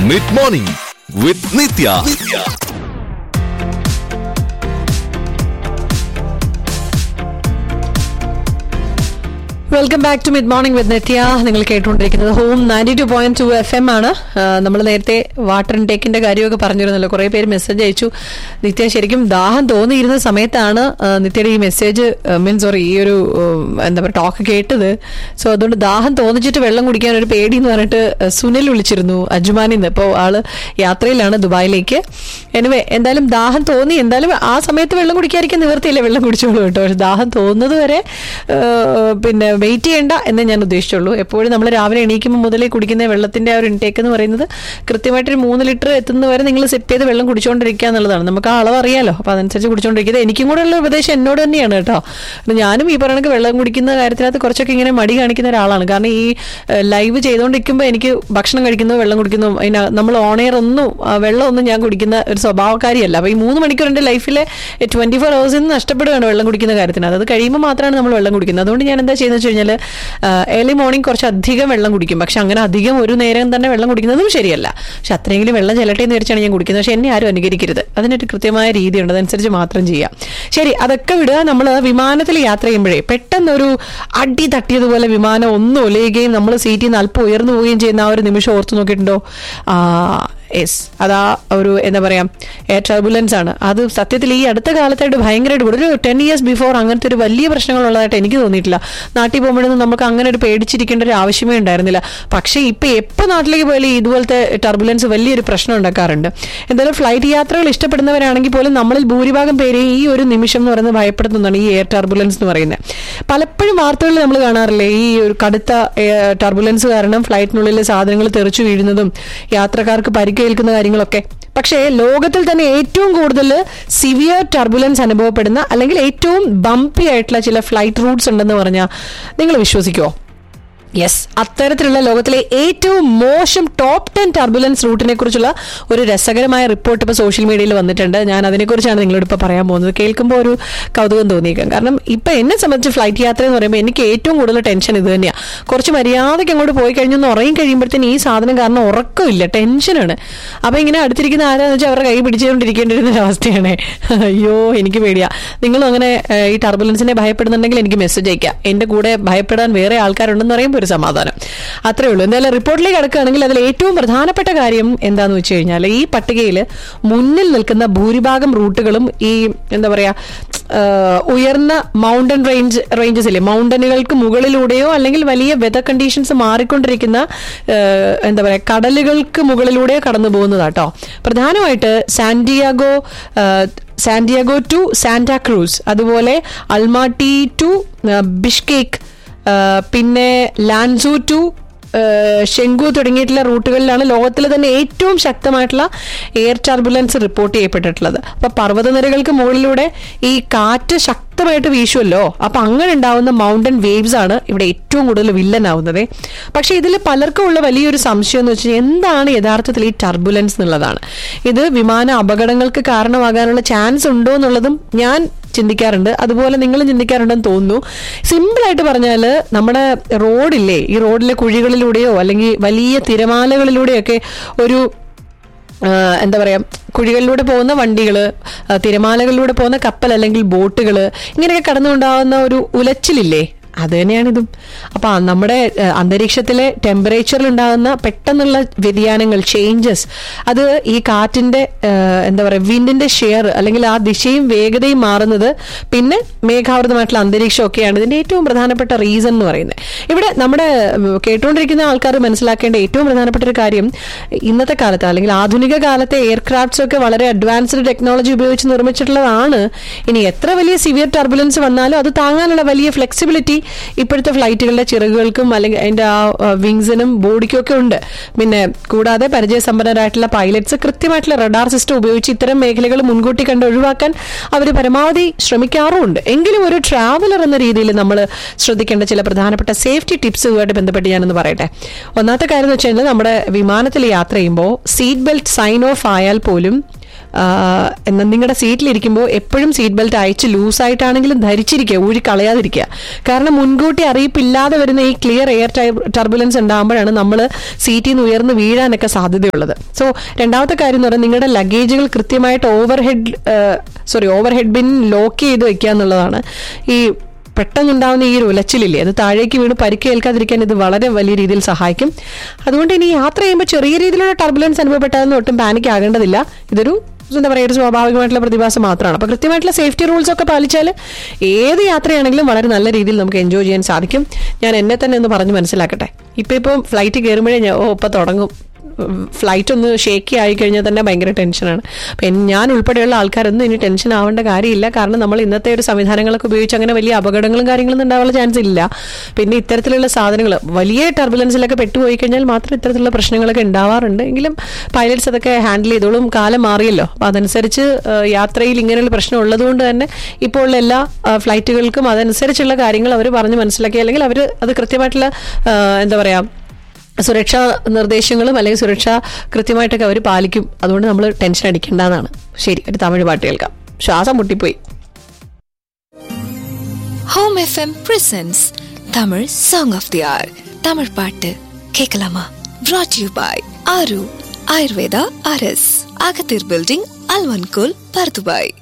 mid morning with Nithya welcome back to mid morning with Nithya നിങ്ങൾ കേട്ടുകൊണ്ടിരിക്കുന്നത് home ninety two point two F M ആണ് നമ്മൾ നേരത്തെ water ഇൻടേക്കിന്റെ കാര്യമൊക്കെ പറഞ്ഞിരുന്നല്ലോ കുറെ പേര് മെസ്സേജ് അയച്ചു നിത്യ ശരിക്കും ദാഹം തോന്നിയിരുന്ന സമയത്താണ് ആ, നിത്യയുടെ ഈ മെസ്സേജ് മീൻസ് സോറി ഈ ഒരു ഉം, എന്താ പറയുക ടോക്ക് കേട്ടത് സോ അതുകൊണ്ട് ദാഹം തോന്നിച്ചിട്ട് വെള്ളം കുടിക്കാൻ ഒരു പേടി എന്ന് പറഞ്ഞിട്ട് ആ, സുനിൽ വിളിച്ചിരുന്നു അജ്മാനിൽ നിന്ന് ഇപ്പോൾ ആള് യാത്രയിലാണ് ദുബായിലേക്ക് എനിവേ എന്തായാലും ദാഹം തോന്നി എന്തായാലും ആ സമയത്ത് വെള്ളം കുടിക്കാതിരിക്കാൻ നിവർത്തിയില്ല വെള്ളം കുടിച്ചോളൂ കേട്ടോ പക്ഷെ ദാഹം തോന്നുന്നത് വരെ ആ, പിന്നെ വെയിറ്റ് ചെയ്യേണ്ട എന്നേ ഞാൻ ഉദ്ദേശിച്ചുള്ളൂ എപ്പോഴും നമ്മൾ രാവിലെ എണീക്കുമ്പോൾ മുതലേ കുടിക്കുന്ന വെള്ളത്തിന്റെ ആ ഒരു ഇൻടേക്ക് എന്ന് പറയുന്നത് കൃത്യമായിട്ടൊരു മൂന്ന് ലിറ്റർ എത്തുന്ന വരെ നിങ്ങൾ സെറ്റ് ചെയ്ത് വെള്ളം കുടിച്ചുകൊണ്ടിരിക്കുക എന്നുള്ളതാണ് നമുക്ക് ആ അളവ് അറിയാലോ അപ്പൊ അതനുസരിച്ച് കുടിച്ചുകൊണ്ടിരിക്കുന്നത് എനിക്കും കൂടെ ഉള്ള ഉപദേശം എന്നോട് തന്നെയാണ് കേട്ടോ കാരണം ഞാനും ഈ പറയുന്നത് വെള്ളം കുടിക്കുന്ന കാര്യത്തിനകത്ത് കുറച്ചൊക്കെ ഇങ്ങനെ മടി കാണിക്കുന്ന ഒരാളാണ് കാരണം ഈ ലൈവ് ചെയ്തുകൊണ്ടിരിക്കുമ്പോൾ എനിക്ക് ഭക്ഷണം കഴിക്കുന്നു വെള്ളം കുടിക്കുന്നു അതിന നമ്മൾ ഓണെയർ ഒന്നും ആ, വെള്ളം ഒന്നും ഞാൻ കുടിക്കുന്ന ഒരു സ്വഭാവക്കാരിയല്ല അപ്പൊ ഈ മൂന്ന് മണിക്കൂർ എൻ്റെ ലൈഫിലെ ട്വന്റി ഫോർ ഹവേഴ്സിൽ നിന്ന് നഷ്ടപ്പെടുകയാണ് വെള്ളം കുടിക്കുന്ന കാര്യത്തിന് അത് കഴിയുമ്പോൾ മാത്രമാണ് നമ്മൾ വെള്ളം കുടിക്കുന്നത് അതുകൊണ്ട് ഞാൻ എന്താ ചെയ്യുന്നത് വെച്ച് കഴിഞ്ഞാൽ ഏർലി മോർണിംഗ് കുറച്ച് അധികം വെള്ളം കുടിക്കും പക്ഷെ അങ്ങനെ അധികം ഒരു നേരം തന്നെ വെള്ളം കുടിക്കുന്നതും ശരിയല്ല പക്ഷെ അത്രയെങ്കിലും വെള്ളം ചെല്ലട്ടെ എന്ന് വിചാരിച്ചാണ് ഞാൻ കുടിക്കുന്നത് പക്ഷെ എന്നെ ആരും അനുകരിക്കരുത് അതിനൊരു കൃത്യമായ രീതിയുണ്ട് അതനുസരിച്ച് മാത്രം ചെയ്യാം ശരി അതൊക്കെ വിടുക നമ്മൾ വിമാനത്തിൽ യാത്ര ചെയ്യുമ്പോഴേ പെട്ടെന്നൊരു അടി തട്ടിയതുപോലെ വിമാനം ഒന്നും ഒലയുകയും നമ്മൾ സീറ്റിൽ നിന്ന് അല്പം ഉയർന്നു പോവുകയും ചെയ്യുന്ന ആ ഒരു നിമിഷം ഓർത്തു നോക്കിയിട്ടുണ്ടോ ആ യെസ് അതാ ഒരു എന്താ പറയാ എയർ ടർബുലൻസ് ആണ് അത് സത്യത്തിൽ ഈ അടുത്ത കാലത്തായിട്ട് ഭയങ്കരമായിട്ട് കൂടുതൽ ഒരു ടെൻ ഇയേഴ്സ് ബിഫോർ അങ്ങനത്തെ ഒരു വലിയ പ്രശ്നങ്ങളുള്ളതായിട്ട് എനിക്ക് തോന്നിയിട്ടില്ല നാട്ടിൽ പോകുമ്പോഴൊന്നും നമുക്ക് അങ്ങനെ ഒരു പേടിച്ചിരിക്കേണ്ട ഒരു ആവശ്യമേ ഉണ്ടായിരുന്നില്ല പക്ഷേ ഇപ്പൊ എപ്പോൾ നാട്ടിലേക്ക് പോയാലും ഇതുപോലത്തെ ടർബുലൻസ് വലിയൊരു പ്രശ്നം ഉണ്ടാക്കാറുണ്ട് എന്തായാലും ഫ്ലൈറ്റ് യാത്രകൾ ഇഷ്ടപ്പെടുന്നവരാണെങ്കിൽ പോലും നമ്മളിൽ ഭൂരിഭാഗം പേരെയും ഈ ഒരു നിമിഷം എന്ന് പറയുന്നത് ഭയപ്പെടുന്നതാണ് ഈ എയർ ടർബുലൻസ് എന്ന് പറയുന്നത് പലപ്പോഴും വാർത്തകളിൽ നമ്മൾ കാണാറില്ലേ ഈ ഒരു കടുത്ത ടർബുലൻസ് കാരണം ഫ്ലൈറ്റിനുള്ളിൽ സാധനങ്ങൾ തെറിച്ചു വീഴുന്നതും യാത്രക്കാർക്ക് പരിക്കേൽക്കുന്ന കാര്യങ്ങളൊക്കെ പക്ഷേ ലോകത്തിൽ തന്നെ ഏറ്റവും കൂടുതൽ സിവിയർ ടർബുലൻസ് അനുഭവപ്പെടുന്ന അല്ലെങ്കിൽ ഏറ്റവും ബംപി ആയിട്ടുള്ള ചില ഫ്ലൈറ്റ് റൂട്ട്സ് ഉണ്ടെന്ന് പറഞ്ഞാൽ നിങ്ങൾ വിശ്വസിക്കുമോ യെസ് അത്തരത്തിലുള്ള ലോകത്തിലെ ഏറ്റവും മോശം ടോപ്പ് ടെൻ ടർബുലൻസ് റൂട്ടിനെ കുറിച്ചുള്ള ഒരു രസകരമായ റിപ്പോർട്ട് ഇപ്പോൾ സോഷ്യൽ മീഡിയയിൽ വന്നിട്ടുണ്ട് ഞാൻ അതിനെക്കുറിച്ചാണ് നിങ്ങളോട് ഇപ്പോൾ പറയാൻ പോകുന്നത് കേൾക്കുമ്പോൾ ഒരു കൗതുകം തോന്നിയേക്കാം കാരണം ഇപ്പം എന്നെ സംബന്ധിച്ച് ഫ്ലൈറ്റ് യാത്ര എന്ന് പറയുമ്പോൾ എനിക്ക് ഏറ്റവും കൂടുതൽ ടെൻഷൻ ഇത് തന്നെയാണ് കുറച്ച് മര്യാദയ്ക്ക് അങ്ങോട്ട് പോയി കഴിഞ്ഞൊന്ന് ഉറങ്ങി കഴിയുമ്പോഴത്തേന് ഈ സാധനം കാരണം ഉറക്കമില്ല ടെൻഷനാണ് അപ്പം ഇങ്ങനെ അടുത്തിരിക്കുന്ന ആരാന്ന് വെച്ചാൽ അവരുടെ കൈ പിടിച്ചുകൊണ്ടിരിക്കേണ്ടി വരുന്ന ഒരു അവസ്ഥയാണ് അയ്യോ എനിക്ക് പേടിയാ നിങ്ങളും അങ്ങനെ ഏഹ്, ഈ ടർബുലൻസിനെ ഭയപ്പെടുന്നുണ്ടെങ്കിൽ എനിക്ക് മെസ്സേജ് അയക്കാം എന്റെ കൂടെ ഭയപ്പെടാൻ വേറെ ആൾക്കാരുണ്ടെന്ന് പറയുമ്പോൾ ഒരു സമാധാനം അത്രേ ഉള്ളൂ എന്തായാലും റിപ്പോർട്ടിലേക്ക് കിടക്കുകയാണെങ്കിൽ അതിൽ ഏറ്റവും പ്രധാനപ്പെട്ട കാര്യം എന്താന്ന് വെച്ച് കഴിഞ്ഞാൽ ഈ പട്ടികയിൽ മുന്നിൽ നിൽക്കുന്ന ഭൂരിഭാഗം റൂട്ടുകളും ഈ എന്താ പറയാ ഏഹ്, ഉയർന്ന മൗണ്ടൻ റേഞ്ച് റേഞ്ചസ് ഇല്ലേ മൗണ്ടനുകൾക്ക് മുകളിലൂടെയോ അല്ലെങ്കിൽ വലിയ വെതർ കണ്ടീഷൻസ് മാറിക്കൊണ്ടിരിക്കുന്ന ഏഹ്, എന്താ പറയാ കടലുകൾക്ക് മുകളിലൂടെയോ കടന്നു പോകുന്നതാട്ടോ പ്രധാനമായിട്ട് സാന്റിയാഗോ ഏഹ്, സാന്റിയാഗോ ടു സാന്റാ ക്രൂസ് അതുപോലെ അൽമാട്ടി ടു ബിഷ്കേക്ക് പിന്നെ ലാൻസു ടു ഷെങ്കു തുടങ്ങിയിട്ടുള്ള റൂട്ടുകളിലാണ് ലോകത്തിലെ തന്നെ ഏറ്റവും ശക്തമായിട്ടുള്ള എയർ ടർബുലൻസ് റിപ്പോർട്ട് ചെയ്യപ്പെട്ടിട്ടുള്ളത് അപ്പൊ പർവ്വതനിരകൾക്ക് മുകളിലൂടെ ഈ കാറ്റ് ശക്തമായിട്ട് വീശുമല്ലോ അപ്പൊ അങ്ങനെ ഉണ്ടാവുന്ന മൗണ്ടൻ വേവ്സ് ആണ് ഇവിടെ ഏറ്റവും കൂടുതൽ വില്ലനാവുന്നത് പക്ഷെ ഇതിൽ പലർക്കും ഉള്ള വലിയൊരു സംശയം എന്ന് വെച്ചാൽ എന്താണ് യഥാർത്ഥത്തിൽ ഈ ടർബുലൻസ് എന്നുള്ളതാണ് ഇത് വിമാന അപകടങ്ങൾക്ക് കാരണമാകാനുള്ള ചാൻസ് ഉണ്ടോ എന്നുള്ളതും ഞാൻ ചിന്തിക്കാറുണ്ട് അതുപോലെ നിങ്ങളും ചിന്തിക്കാറുണ്ടെന്ന് തോന്നുന്നു സിമ്പിൾ ആയിട്ട് പറഞ്ഞാൽ നമ്മുടെ റോഡില്ലേ ഈ റോഡിലെ കുഴികളിലൂടെയോ അല്ലെങ്കിൽ വലിയ തിരമാലകളിലൂടെയൊക്കെ ഒരു ആ, എന്താ പറയാ കുഴികളിലൂടെ പോകുന്ന വണ്ടികള് ആ, തിരമാലകളിലൂടെ പോകുന്ന കപ്പൽ അല്ലെങ്കിൽ ബോട്ടുകള് ഇങ്ങനെയൊക്കെ കടന്നുകൊണ്ടാവുന്ന ഒരു ഉലച്ചിലില്ലേ അത് തന്നെയാണിതും അപ്പൊ ആ നമ്മുടെ ആ, അന്തരീക്ഷത്തിലെ ടെമ്പറേച്ചറിൽ ഉണ്ടാകുന്ന പെട്ടെന്നുള്ള വ്യതിയാനങ്ങൾ ചേഞ്ചസ് അത് ഈ കാറ്റിന്റെ ആ, എന്താ പറയുക വിൻഡിന്റെ ഷെയർ അല്ലെങ്കിൽ ആ ദിശയും വേഗതയും മാറുന്നത് പിന്നെ മേഘാവൃതമായിട്ടുള്ള അന്തരീക്ഷം ഒക്കെയാണ് ഇതിന്റെ ഏറ്റവും പ്രധാനപ്പെട്ട റീസൺ എന്ന് പറയുന്നത് ഇവിടെ നമ്മുടെ ഉം, കേട്ടുകൊണ്ടിരിക്കുന്ന ആൾക്കാർ മനസ്സിലാക്കേണ്ട ഏറ്റവും പ്രധാനപ്പെട്ട ഒരു കാര്യം ഇന്നത്തെ കാലത്ത് അല്ലെങ്കിൽ ആധുനിക കാലത്തെ എയർക്രാഫ്റ്റ്സ് ഒക്കെ വളരെ അഡ്വാൻസ്ഡ് ടെക്നോളജി ഉപയോഗിച്ച് നിർമ്മിച്ചിട്ടുള്ളതാണ് ഇനി എത്ര വലിയ സിവിയർ ടർബുലൻസ് വന്നാലും അത് താങ്ങാനുള്ള വലിയ ഫ്ലെക്സിബിലിറ്റി ഇപ്പോഴത്തെ ഫ്ലൈറ്റുകളുടെ ചിറകുകൾക്കും അല്ലെങ്കിൽ അതിന്റെ ആ വിങ്സിനും ബോഡിക്കും ഒക്കെ ഉണ്ട് പിന്നെ കൂടാതെ പരിചയസമ്പന്നരായിട്ടുള്ള പൈലറ്റ്സ് കൃത്യമായിട്ടുള്ള റഡാർ സിസ്റ്റം ഉപയോഗിച്ച് ഇത്തരം മേഖലകൾ മുൻകൂട്ടി കണ്ട് ഒഴിവാക്കാൻ അവർ പരമാവധി ശ്രമിക്കാറുമുണ്ട് എങ്കിലും ഒരു ട്രാവലർ എന്ന രീതിയിൽ നമ്മൾ ശ്രദ്ധിക്കേണ്ട ചില പ്രധാനപ്പെട്ട സേഫ്റ്റി ടിപ്സുമായിട്ട് ബന്ധപ്പെട്ട് ഞാനൊന്ന് പറയട്ടെ ഒന്നാമത്തെ കാര്യം എന്ന് വെച്ചാൽ നമ്മുടെ വിമാനത്തിൽ യാത്ര ചെയ്യുമ്പോൾ സീറ്റ് ബെൽറ്റ് സൈൻ ഓഫ് ആയാൽ പോലും എന്നാൽ നിങ്ങളുടെ സീറ്റിലിരിക്കുമ്പോൾ എപ്പോഴും സീറ്റ് ബെൽറ്റ് അയച്ച് ലൂസായിട്ടാണെങ്കിലും ധരിച്ചിരിക്കുക ഊഴി കളയാതിരിക്കുക കാരണം മുൻകൂട്ടി അറിയിപ്പില്ലാതെ വരുന്ന ഈ ക്ലിയർ എയർ ടർബുലൻസ് ഉണ്ടാകുമ്പോഴാണ് നമ്മൾ സീറ്റിൽ നിന്ന് ഉയർന്ന് വീഴാനൊക്കെ സാധ്യതയുള്ളത് സോ രണ്ടാമത്തെ കാര്യം എന്ന് പറഞ്ഞാൽ നിങ്ങളുടെ ലഗേജുകൾ കൃത്യമായിട്ട് overhead sorry overhead bin lock ചെയ്ത് വെക്കുക എന്നുള്ളതാണ് ഈ പെട്ടെന്നുണ്ടാവുന്ന ഈ ഒരു ഉലച്ചിലില്ലേ അത് താഴേക്ക് വീണ് പരിക്കേൽക്കാതിരിക്കാൻ ഇത് വളരെ വലിയ രീതിയിൽ സഹായിക്കും അതുകൊണ്ട് ഇനി യാത്ര ചെയ്യുമ്പോൾ ചെറിയ രീതിയിലുള്ള ടർബുലൻസ് അനുഭവപ്പെട്ടാലും ഒട്ടും പാനിക് ആകേണ്ടതില്ല ഇതൊരു എന്താ പറയുക ഒരു സ്വാഭാവികമായിട്ടുള്ള പ്രതിഭാസം മാത്രമാണ് അപ്പോൾ കൃത്യമായിട്ടുള്ള സേഫ്റ്റി റൂൾസ് ഒക്കെ പാലിച്ചാൽ ഏത് യാത്രയാണെങ്കിലും വളരെ നല്ല രീതിയിൽ നമുക്ക് എൻജോയ് ചെയ്യാൻ സാധിക്കും ഞാൻ എന്നെ തന്നെ ഒന്ന് പറഞ്ഞ് മനസ്സിലാക്കട്ടെ ഇപ്പം ഇപ്പം ഫ്ലൈറ്റ് കയറുമ്പോഴേ ഞാൻ ഓ ഇപ്പം തുടങ്ങും ഫ്ലൈറ്റ് ഒന്ന് ഷേക്കി ആയി കഴിഞ്ഞാൽ തന്നെ ഭയങ്കര ടെൻഷനാണ് അപ്പം ഞാൻ ഉൾപ്പെടെയുള്ള ആൾക്കാരൊന്നും ഇനി ടെൻഷൻ ആവേണ്ട കാര്യമില്ല കാരണം നമ്മൾ ഇന്നത്തെ ഒരു സംവിധാനങ്ങളൊക്കെ ഉപയോഗിച്ച് അങ്ങനെ വലിയ അപകടങ്ങളും കാര്യങ്ങളൊന്നും ഉണ്ടാവാനുള്ള ചാൻസ് ഇല്ല പിന്നെ ഇത്തരത്തിലുള്ള സാധനങ്ങൾ വലിയ ടർബുലൻസിലൊക്കെ പെട്ടുപോയി കഴിഞ്ഞാൽ മാത്രം ഇത്തരത്തിലുള്ള പ്രശ്നങ്ങളൊക്കെ ഉണ്ടാവാറുണ്ട് എങ്കിലും പൈലറ്റ്സ് അതൊക്കെ ഹാൻഡിൽ ചെയ്തോളും കാലം മാറിയല്ലോ അപ്പം അതനുസരിച്ച് ആ, യാത്രയിൽ ഇങ്ങനെയുള്ള പ്രശ്നം ഉള്ളതുകൊണ്ട് തന്നെ ഇപ്പോൾ ഉള്ള എല്ലാ ആ, ഫ്ലൈറ്റുകൾക്കും അതനുസരിച്ചുള്ള കാര്യങ്ങൾ അവർ പറഞ്ഞ് മനസ്സിലാക്കി അല്ലെങ്കിൽ അവർ അത് കൃത്യമായിട്ടുള്ള ആ, എന്താ പറയുക സുരക്ഷാ നിർദ്ദേശങ്ങളും അല്ലെങ്കിൽ സുരക്ഷ കൃത്യമായിട്ടൊക്കെ അവർ പാലിക്കും അതുകൊണ്ട് നമ്മൾ ടെൻഷൻ അടിക്കേണ്ടതാണ് ശരി ഒരു തമിഴ് പാട്ട് കേൾക്കാം ശ്വാസം മുട്ടിപ്പോയി home FM presence Tamil song of the year Tamil பாட்டு கேட்கலாமா brought you by Aaru Ayurveda RS அகத்தீர் பில்டிங் அல்வன்கோல் பர்துபாய்